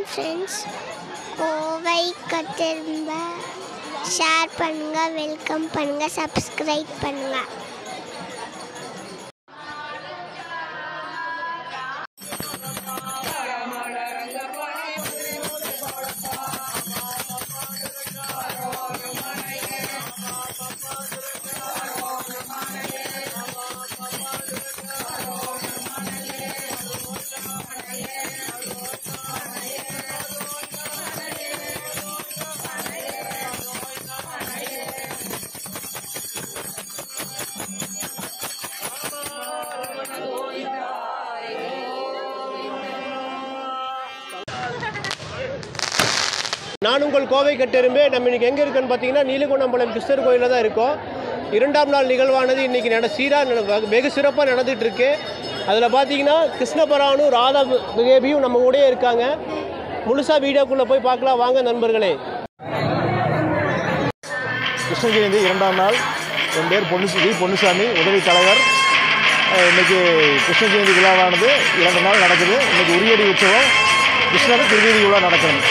friends கோவை கத்திரும்ப share பண்ணுங்கள் வெல்கம் பண்ணுங்கள் சப்ஸ்கிரைப் பண்ணுங்கள் நான் உங்கள் கோவை கட்டெரும்பே நம்ம இன்னைக்கு எங்கே இருக்கோன்னு பார்த்தீங்கன்னா நீலகுணம்பலம் கிருஷ்ணர் கோயிலில் தான் இருக்கோம் இரண்டாம் நாள் நிகழ்வானது இன்னைக்கு நட சீராக நட- வெகு சிறப்பாக நடந்துட்டு இருக்கு அதில் பார்த்தீங்கன்னா கிருஷ்ணபரானும் ராதா தேவியும் நம்ம கூடயே இருக்காங்க முழுசாக வீடியோக்குள்ளே போய் பார்க்கலாம் வாங்க நண்பர்களே கிருஷ்ண ஜெயந்தி இரண்டாம் நாள் என் பேர் பொன்னு வி பொன்னுசாமி உதவி தலைவர் அஹ் இன்னைக்கு கிருஷ்ண ஜெயந்தி விழாவானது இரண்டு நாள் நடக்குது இன்னைக்கு உரியடி உற்சவம் கிருஷ்ணர் திருவீதி விழா நடக்கணும்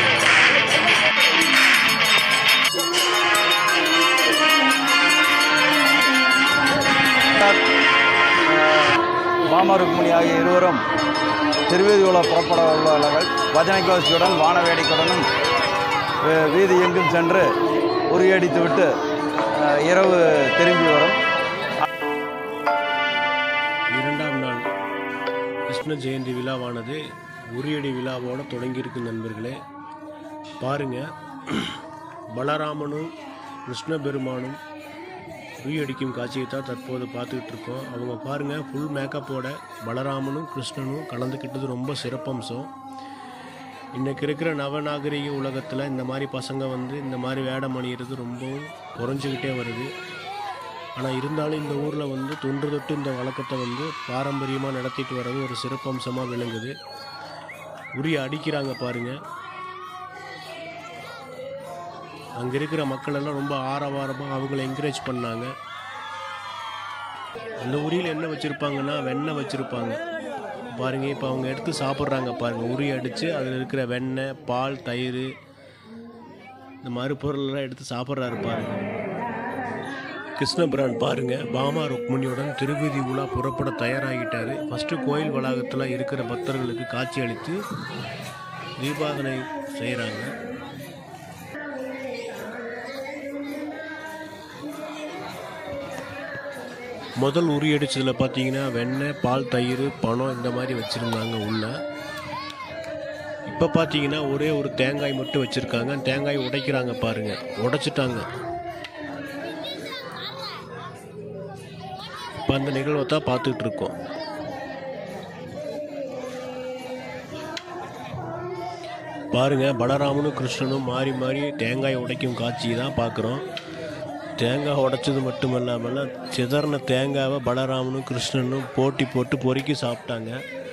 பாமா ருக்மணி ஆகிய இருவரும் திருவேதி உலா புறப்பட உள்ளவர்கள் பஜனை கோஷ்டியுடன் வான வேடிக்கையுடனும் அஹ், வீதி எங்கும் சென்று உரியடித்துவிட்டு அஹ், இரவு திரும்பி வரும் இரண்டாம் நாள் கிருஷ்ண ஜெயந்தி விழாவானது உரியடி விழாவோட தொடங்கியிருக்கு நண்பர்களே பாருங்க பலராமனும் கிருஷ்ண பெருமானும் உரியடிக்கும் காட்சியை தான் தற்போது பார்த்துக்கிட்டு இருக்கோம் அவங்க பாருங்க ஃபுல் மேக்கப்போட பலராமனும் கிருஷ்ணனும் கலந்துக்கிட்டது ரொம்ப சிறப்பம்சம் இன்னைக்கு இருக்கிற நவநாகரிக உலகத்தில் இந்த மாதிரி பசங்க வந்து இந்த மாதிரி வேடம் அணியிறது ரொம்பவும் குறைஞ்சிக்கிட்டே வருது ஆனால் இருந்தாலும் இந்த ஊரில் வந்து தொன்று தொட்டு இந்த வழக்கத்தை வந்து பாரம்பரியமாக நடத்திட்டு வர்றது ஒரு சிறப்பம்சமாக விளங்குது உரிய அடிக்கிறாங்க பாருங்க அங்கே இருக்கிற மக்கள் எல்லாம் ரொம்ப ஆரவாரமாக அவங்கள என்கரேஜ் பண்ணாங்க அந்த உரியில் என்ன வச்சுருப்பாங்கன்னா வெண்ணெய் வச்சுருப்பாங்க பாருங்க இப்போ அவங்க எடுத்து சாப்பிட்றாங்க பாருங்க உரி அடித்து அதில் இருக்கிற வெண்ணெய் பால் தயிர் இந்த மாதிரி பொருளெல்லாம் எடுத்து சாப்பிட்றாரு பாருங்க கிருஷ்ணபிரான் பாருங்க பாமா ருக்மணியுடன் திருவீதி உலா புறப்பட தயாராகிட்டாரு ஃபஸ்ட்டு கோயில் வளாகத்தில் இருக்கிற பக்தர்களுக்கு காட்சி அளித்து தீபாதனை செய்கிறாங்க முதல் உரி அடிச்சதில் பார்த்தீங்கன்னா வெண்ணெய் பால் தயிர் பணம் இந்த மாதிரி வச்சுருந்தாங்க உள்ள இப்போ பார்த்தீங்கன்னா ஒரே ஒரு தேங்காய் மட்டும் வச்சுருக்காங்க தேங்காய் உடைக்கிறாங்க பாருங்க உடைச்சிட்டாங்க இப்போ அந்த நிகழ்வை தான் பார்த்துட்டு இருக்கோம் பாருங்க பலராமனும் கிருஷ்ணனும் மாறி மாறி தேங்காய் உடைக்கும் காட்சி தான் பார்க்குறோம் தேங்காய் உடைச்சது மட்டும் இல்லாமல் சிதறின தேங்காவை பலராமனும் கிருஷ்ணனும் போட்டி போட்டு பொறுக்கி சாப்பிட்டாங்க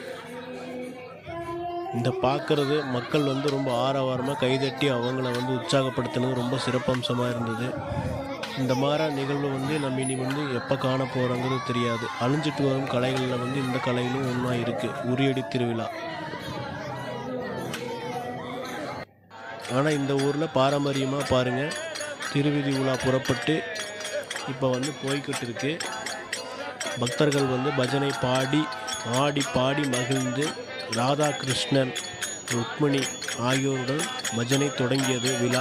இந்த பார்க்கறது மக்கள் வந்து ரொம்ப ஆரவாரமாக கைதட்டி அவங்கள வந்து உற்சாகப்படுத்தினது ரொம்ப சிறப்பம்சமாக இருந்தது இந்த மாதிரி நிகழ்வு வந்து நம்ம இனி வந்து எப்போ காண போகிறோங்கிறது தெரியாது அழிஞ்சிட்டு வரும் கலைகளில் வந்து இந்த கலைகளும் ஒன்றா இருக்குது உரியடி திருவிழா ஆனால் இந்த ஊரில் பாரம்பரியமாக பாருங்கள் திருவிதி உலா புறப்பட்டு இப்போ வந்து போய்கிட்டு இருக்கு பக்தர்கள் வந்து பஜனை பாடி ஆடி பாடி மகிழ்ந்து ராதாகிருஷ்ணன் ருக்மிணி ஆகியோருடன் பஜனை தொடங்கியது விழா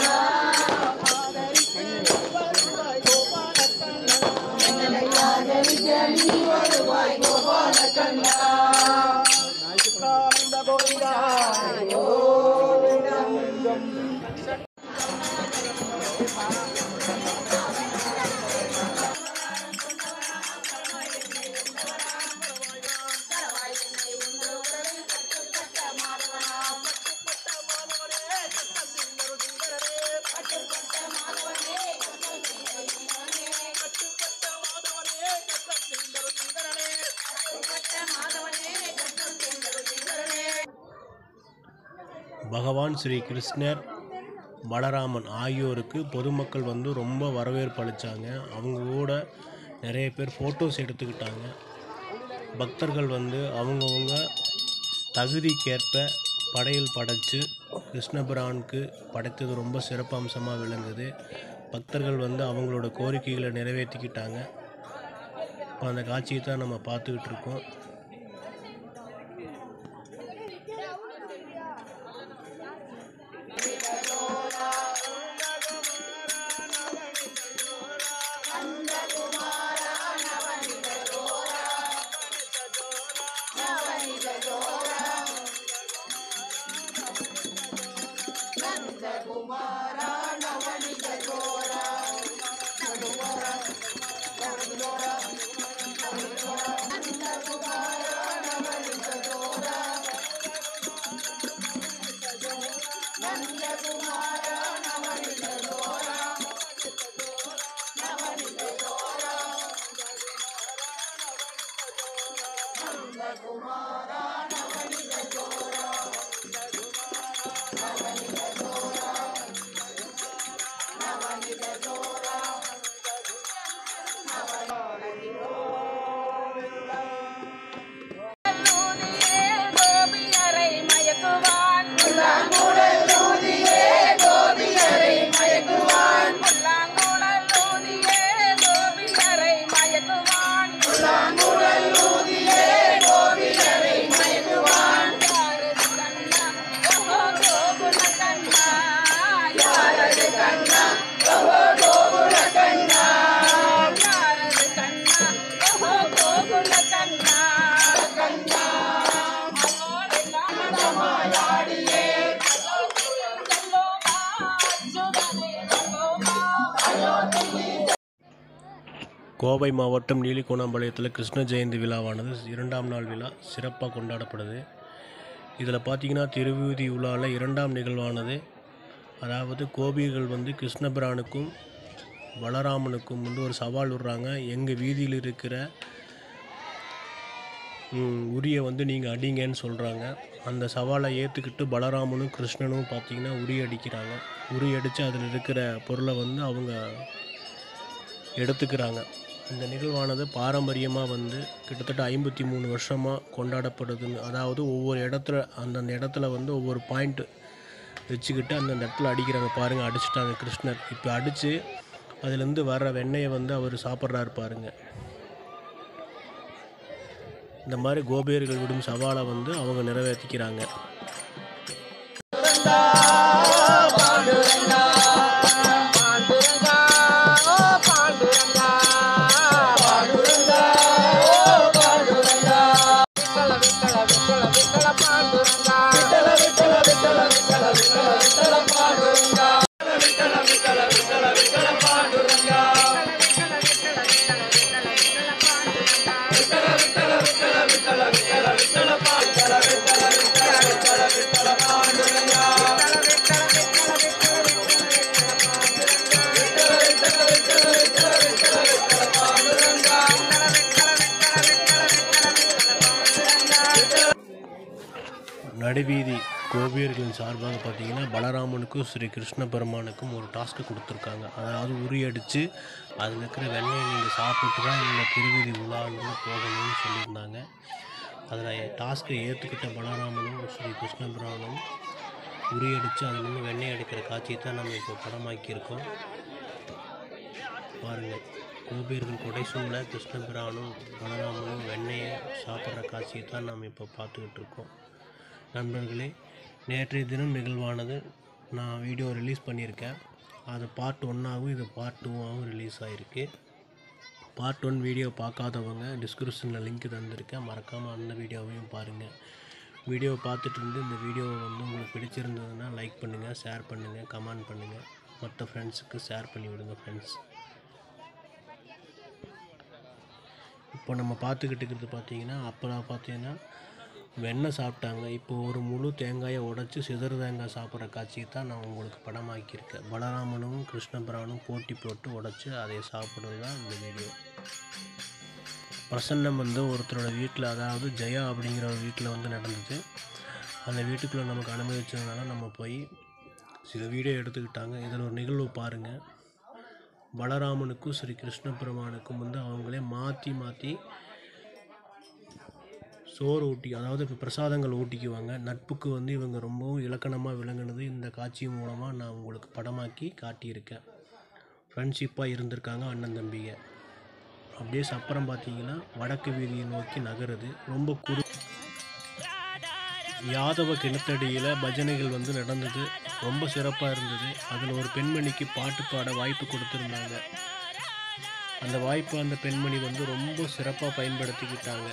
ஆதரி பகவான் ஸ்ரீ கிருஷ்ணர் பலராமன் ஆகியோருக்கு பொதுமக்கள் வந்து ரொம்ப வரவேற்பு அளித்தாங்க அவங்க கூட நிறைய பேர் ஃபோட்டோஸ் எடுத்துக்கிட்டாங்க பக்தர்கள் வந்து அவங்கவுங்க தகுதிக்கேற்ப படையல் படைச்சு கிருஷ்ணபிரானுக்கு படைத்தது ரொம்ப சிறப்பம்சமாக விளங்குது பக்தர்கள் வந்து அவங்களோட கோரிக்கைகளை நிறைவேற்றிக்கிட்டாங்க இப்போ அந்த காட்சியை தான் நம்ம பார்த்துக்கிட்டு இருக்கோம் லூதியே கோபியரை மயக்குவான் புல்லாங்குழல் லூதியே கோபியரை மயக்குவான் யாரது கண்ணா ஓஹோ கோகுல கண்ணா யாரது கண்ணா ஓஹோ கோகுல கண்ணா யாரது கண்ணா ஓஹோ கோகுல கண்ணா கண்ணா அவனோடு காணமாயாடியே செல்லோமா அச்சுதனே செல்லோமா கோவை மாவட்டம் நீலிகோணாம்பாளையத்தில் கிருஷ்ண ஜெயந்தி விழாவானது இரண்டாம் நாள் விழா சிறப்பாக கொண்டாடப்படுது இதில் பார்த்தீங்கன்னா திருவீதி உலாவில் இரண்டாம் நிகழ்வானது அதாவது கோபியர்கள் வந்து கிருஷ்ணபிரானுக்கும் பலராமனுக்கும் வந்து ஒரு சவால் விடுறாங்க எங்கள் வீதியில் இருக்கிற ம், உரியை வந்து நீங்கள் அடிங்கன்னு சொல்கிறாங்க அந்த சவாலை ஏற்றுக்கிட்டு பலராமனும் கிருஷ்ணனும் பார்த்தீங்கன்னா உரி அடிக்கிறாங்க உரி அடித்து அதில் இருக்கிற பொருளை வந்து அவங்க எடுத்துக்கிறாங்க இந்த நிகழ்வானது பாரம்பரியமாக வந்து கிட்டத்தட்ட ஐம்பத்தி மூணு வருஷமாக கொண்டாடப்படுதுன்னு அதாவது ஒவ்வொரு இடத்துல அந்தந்த இடத்துல வந்து ஒவ்வொரு பாயிண்ட் வச்சுக்கிட்டு அந்தந்த இடத்துல அடிக்கிறாங்க பாருங்கள் அடிச்சிட்டாங்க கிருஷ்ணர் இப்போ அடித்து அதுலேருந்து வர்ற வெண்ணெயை வந்து அவர் சாப்பிட்றாரு பாருங்க இந்த மாதிரி கோபியர்கள் விடும் சவாலை வந்து அவங்க நிறைவேற்றிக்கிறாங்க நடுவீதி கோபியர்களின் சார்பாக பார்த்தீங்கன்னா பலராமனுக்கும் ஸ்ரீ கிருஷ்ண பெருமானுக்கும் ஒரு டாஸ்க்கு கொடுத்துருக்காங்க அதாவது உரி அடித்து அதில் இருக்கிற வெண்ணெயை நீங்கள் சாப்பிட்டு தான் இந்த திருவீதி உலாவுல போகணும்னு சொல்லியிருந்தாங்க அதில் டாஸ்க்கை ஏற்றுக்கிட்ட பலராமனும் ஸ்ரீ கிருஷ்ண பெருமானும் உரி அடித்து அதுலேருந்து வெண்ணெய் எடுக்கிற காட்சியை தான் நம்ம இப்போ படமாக்கியிருக்கோம் பாருங்கள் கோபியர்கள் கொடைசூழ கிருஷ்ணபிரானும் பலராமனும் வெண்ணெயை சாப்பிட்ற காட்சியை தான் நாம் இப்போ பார்த்துக்கிட்டு இருக்கோம் நண்பர்களே நேற்றைய தினம் நிகழ்வானது நான் வீடியோ ரிலீஸ் பண்ணியிருக்கேன் அது பார்ட் ஒன்னாகவும் இது பார்ட் டூவாகவும் ரிலீஸ் ஆகிருக்கு பார்ட் ஒன் வீடியோ பார்க்காதவங்க டிஸ்கிரிப்ஷனில் லிங்க் தந்திருக்கேன் மறக்காமல் அந்த வீடியோவையும் பாருங்கள் வீடியோவை பார்த்துட்டு இருந்து இந்த வீடியோவை வந்து உங்களுக்கு பிடிச்சிருந்ததுன்னா லைக் பண்ணுங்கள் ஷேர் பண்ணுங்கள் கமெண்ட் பண்ணுங்கள் மற்ற ஃப்ரெண்ட்ஸுக்கு ஷேர் பண்ணி விடுங்க ஃப்ரெண்ட்ஸ் இப்போ நம்ம பார்த்துக்கிட்டு இருக்கிறது பார்த்தீங்கன்னா அப்போலாம் பார்த்தீங்கன்னா வெண்ணெய் சாப்பிட்டாங்க இப்போ ஒரு முழு தேங்காயை உடைச்சி சிதறு தேங்காய் சாப்பிட்ற காட்சியை தான் நான் உங்களுக்கு படமாக்கியிருக்கேன் பலராமனும் கிருஷ்ணபிரானும் போட்டி போட்டு உடைச்சி அதை சாப்பிட்றது தான் இந்த வீடியோ பிரசன்னம் வந்து ஒருத்தரோட வீட்டில் அதாவது ஜெயா அப்படிங்கிற ஒரு வீட்டில் வந்து நடந்தது அந்த வீட்டுக்குள்ளே நமக்கு அனுமதிச்சதுனால நம்ம போய் சில வீடியோ எடுத்துக்கிட்டாங்க இதில் ஒரு நிகழ்வு பாருங்கள் பலராமனுக்கும் ஸ்ரீ கிருஷ்ண பெருமானுக்கும் வந்து அவங்களே மாற்றி மாற்றி சோறு ஊட்டி அதாவது இப்போ பிரசாதங்கள் ஊட்டிக்குவாங்க நட்புக்கு வந்து இவங்க ரொம்பவும் இலக்கணமாக விளங்குனது இந்த காட்சி மூலமாக நான் உங்களுக்கு படமாக்கி காட்டியிருக்கேன் ஃப்ரெண்ட்ஷிப்பாக இருந்திருக்காங்க அண்ணன் தம்பிங்க அப்படியே சப்பரம் பார்த்தீங்கன்னா வடக்கு வீதியை நோக்கி நகருது ரொம்ப குறு யாதவ கிணத்தடியில் பஜனைகள் வந்து நடந்தது ரொம்ப சிறப்பாக இருந்தது அதில் ஒரு பெண்மணிக்கு பாட்டு பாட வாய்ப்பு கொடுத்துருந்தாங்க அந்த வாய்ப்பை அந்த பெண்மணி வந்து ரொம்ப சிறப்பாக பயன்படுத்திக்கிட்டாங்க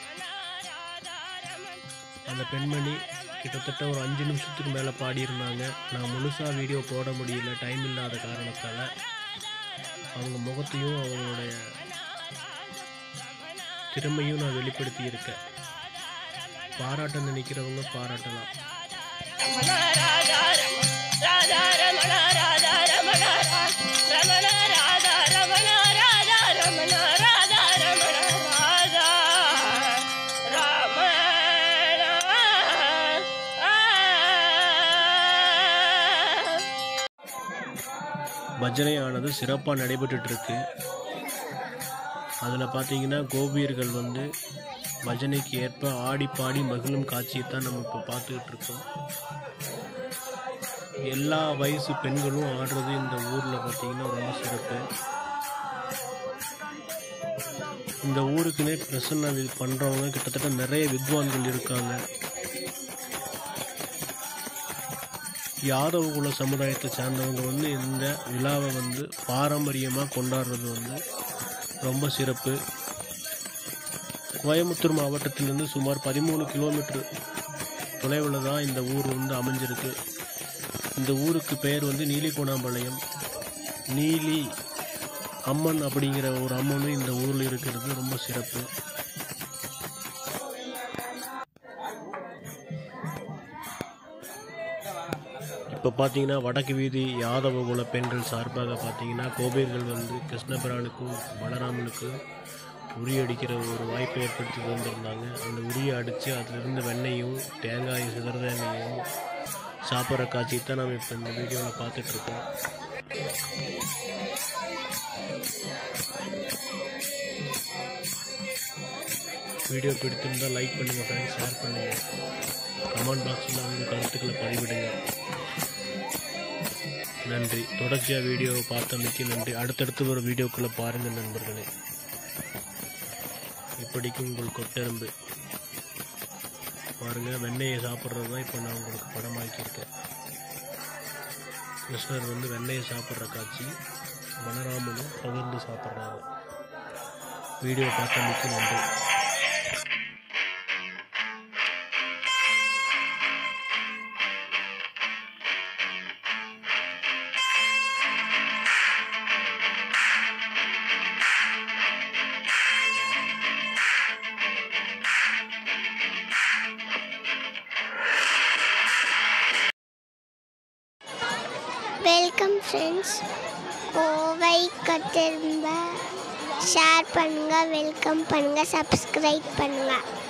அந்த பெண்மணி கிட்டத்தட்ட ஒரு அஞ்சு நிமிஷத்துக்கு மேலே பாடியிருந்தாங்க நான் முழுசாக வீடியோ போட முடியல டைம் இல்லாத காரணத்தால் அவங்க முகத்தையும் அவங்களுடைய திறமையும் நான் வெளிப்படுத்தி இருக்கேன் பாராட்ட நினைக்கிறவங்க பாராட்டலாம் பஜனையானது சிறப்பாக நடைபெற்றுட்டு இருக்கு அதில் பார்த்தீங்கன்னா கோபியர்கள் வந்து பஜனைக்கு ஏற்ப ஆடி பாடி மகிழும் காட்சியை தான் நம்ம இப்போ பார்த்துக்கிட்டு இருக்கோம் எல்லா வயசு பெண்களும் ஆடுறது இந்த ஊரில் பார்த்தீங்கன்னா ரொம்ப சிறப்பு இந்த ஊருக்குன்னே பிரசன்ன வி- பண்றவங்க கிட்டத்தட்ட நிறைய வித்வான்கள் இருக்காங்க யாதவ குல சமுதாயத்தை சார்ந்தவங்க வந்து இந்த விழாவை வந்து பாரம்பரியமாக கொண்டாடுறது வந்து ரொம்ப சிறப்பு கோயம்புத்தூர் மாவட்டத்திலிருந்து சுமார் பதிமூணு கிலோமீட்டர் தொலைவில் தான் இந்த ஊர் வந்து அமைஞ்சிருக்கு இந்த ஊருக்கு பெயர் வந்து நீலிகோணாம்பாளையம் நீலி அம்மன் அப்படிங்கிற ஒரு அம்மனும் இந்த ஊரில் இருக்கிறது ரொம்ப சிறப்பு இப்போ பார்த்தீங்கன்னா வடக்கு வீதி யாதவ குல பெண்கள் சார்பாக பார்த்தீங்கன்னா கோபியர்கள் வந்து கிருஷ்ணபிரானுக்கும் பலராமனுக்கும் உரி அடிக்கிற ஒரு வாய்ப்பை ஏற்படுத்தி தந்திருந்தாங்க அந்த உரியை அடித்து அதிலிருந்து வெண்ணெயும் தேங்காய் சிதறதையும் சாப்பிட்ற காட்சி தான் நம்ம இப்போ இந்த வீடியோவில் பார்த்துட்ருக்கோம் வீடியோ பிடித்திருந்தால் லைக் பண்ணுங்கள் ஃப்ரெண்ட்ஸ் ஷேர் பண்ணுங்கள் கமெண்ட் பாக்ஸில் உங்கள் கருத்துக்களை பதிவிடுங்க நன்றி தொடர்ச்சியாக வீடியோவை பார்த்தமைக்கு நன்றி அடுத்தடுத்து ஒரு வீடியோக்குள்ளே பாருங்கள் நண்பர்களே இப்படிக்கு உங்கள் கொட்டெரும்பு பாருங்கள் வெண்ணெயை சாப்பிட்றது தான் இப்போ நான் உங்களுக்கு படமாக்கியிருக்கேன் கிருஷ்ணர் வந்து வெண்ணெயை சாப்பிட்ற காட்சி வனராமனும் பகிர்ந்து சாப்பிட்றாங்க வீடியோ பார்த்தமைக்கு நன்றி வெல்கம் ஃப்ரெண்ட்ஸ் கோவை திரும்ப ஷேர் பண்ணுங்கள் வெல்கம் பண்ணுங்கள் சப்ஸ்கிரைப் பண்ணுங்கள்